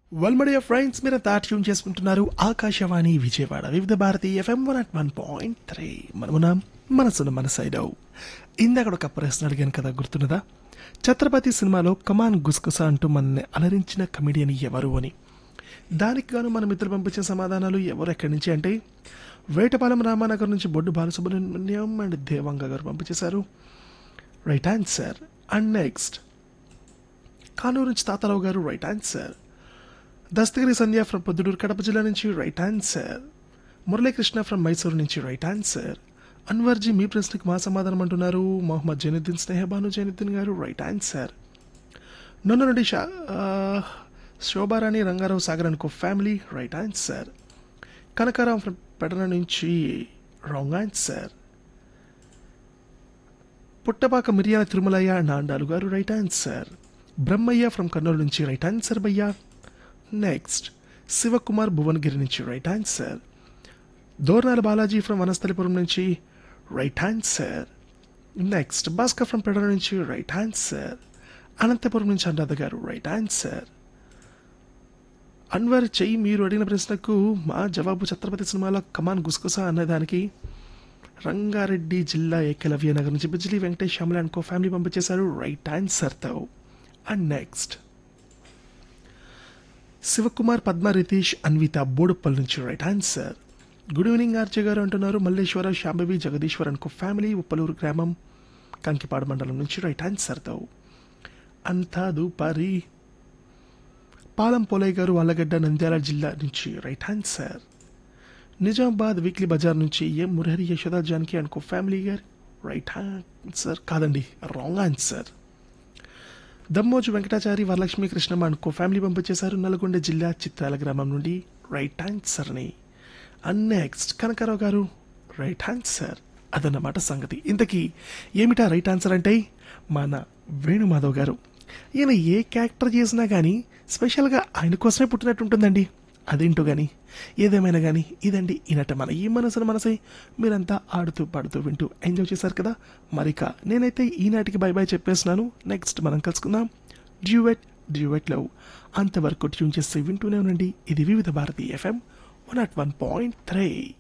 well media friends మీరు tune చేసుకుంటున్నారు Akashvani Vijayawada Vividh Bharati FM one at one point three మనమున మనసును మన సైడ్ ఇందాక ఒక ప్రశ్న అడిగాను కదా గుర్తున్నదా ఛత్రపతి సినిమాలో కమాన్ గుసగుస అంటూ మనల్ని అలరించిన కమెడియన్ ఎవరు అని దానికి గాను మన మిత్రులు పంపించిన సమాధానాలు ఎవరు ఎక్కడి నుంచి అంటే వేటపాలెం రామానగర్ నుంచి బొడ్డు బాలసుబ్రహ్మణ్యం అండ్ దేవంగ గారు పంపించేశారు right answer and next Kanuru నుంచి తాతారావు గారు right answer Dastagiri Sandhya from Proddatur Kadapa జిల్లా నుంచి right answer Muralikrishna from Mysuru నుంచి రైట్ ఆన్సర్ అన్వర్జీ మీ ప్రశ్నకు మా సమాధానం అంటున్నారు మొహమ్మద్ జైనుద్దీన్ స్నేహబాను జైనుద్దీన్ గారు రైట్ ఆన్సర్ నన్ను నుండి షా ఆ, శోభారాణి రంగారావు సాగర్ అనుకో family right answer Kanakaram from Pedana నుంచి రాంగ్ ఆన్సర్ పుట్టపాక మిరియాల తిరుమలయ్య నాండాలు గారు right answer Brahmaiah from Kurnool నుంచి రైట్ ఆన్సర్ భయ్యా నెక్స్ట్ శివకుమార్ భువనగిరి నుంచి right answer Dornala Balaji from Vanasthalipuram నుంచి right answer next Bhaskar from Pedara నుంచి రైట్ ఆన్సర్ అనంతపురం నుంచి అనురాధ గారు రైట్ ఆన్సర్ అన్వర్ చెయ్యి మీరు అడిగిన ప్రశ్నకు మా జవాబు ఛత్రపతి సినిమాలో కమాన్ గుసగుస అన్నదానికి రంగారెడ్డి జిల్లా ఏకలవ్య నగర్ నుంచి Bijli Venkatesh Shyamala and co family పంపించేశారు రైట్ ఆన్సర్తో అండ్ నెక్స్ట్ శివకుమార్ పద్మ రితీష్ అన్విత బోడుప్పల్ నుంచి right answer good evening RJ గారు అంటున్నారు మల్లేశ్వర శాంభవి జగదీశ్వర్ అనుకో ఫ్యామిలీ ఉప్పలూరు గ్రామం కంకిపాడు మండలం నుంచి రైట్ ఆన్సర్తో అంతా దూపారి పాలం పోలయ్య గారు వాళ్ళగడ్డ నంద్యాల జిల్లా నుంచి right answer Nizamabad weekly bazaar నుంచి ఎం మురహరి యశోద జానకి అనుకో ఫ్యామిలీ గారు రైట్ ఆన్సర్ కాదండి రాంగ్ ఆన్సర్ దమ్మోజు వెంకటాచారి వరలక్ష్మి కృష్ణమ్మ అనుకో ఫ్యామిలీ పంపించేశారు నల్గొండ జిల్లా చిత్రాల గ్రామం నుండి రైట్ ఆన్సర్ని అండ్ నెక్స్ట్ కనకారావు గారు రైట్ ఆన్సర్ అదన్నమాట సంగతి ఇంతకీ ఏమిటా రైట్ ఆన్సర్ అంటే మన వేణుమాధవ్ గారు ఈయన ఏ క్యారెక్టర్ చేసినా కానీ స్పెషల్గా ఆయన కోసమే పుట్టినట్టు ఉంటుందండి అదేంటో కానీ ఏదేమైనా కానీ ఇదండి ఈనట మన ఈ మనసును మనసై మీరంతా ఆడుతూ పాడుతూ వింటూ ఎంజాయ్ చేశారు కదా మరిక నేనైతే ఈనాటికి బై బై చెప్పేస్తున్నాను నెక్స్ట్ మనం కలుసుకుందాం డ్యూవెట్ డ్యూవెట్ లవ్ అంతవరకు ట్యూన్ చేసి వింటూనే ఉండండి ఇది Vividh Bharati FM one at one point three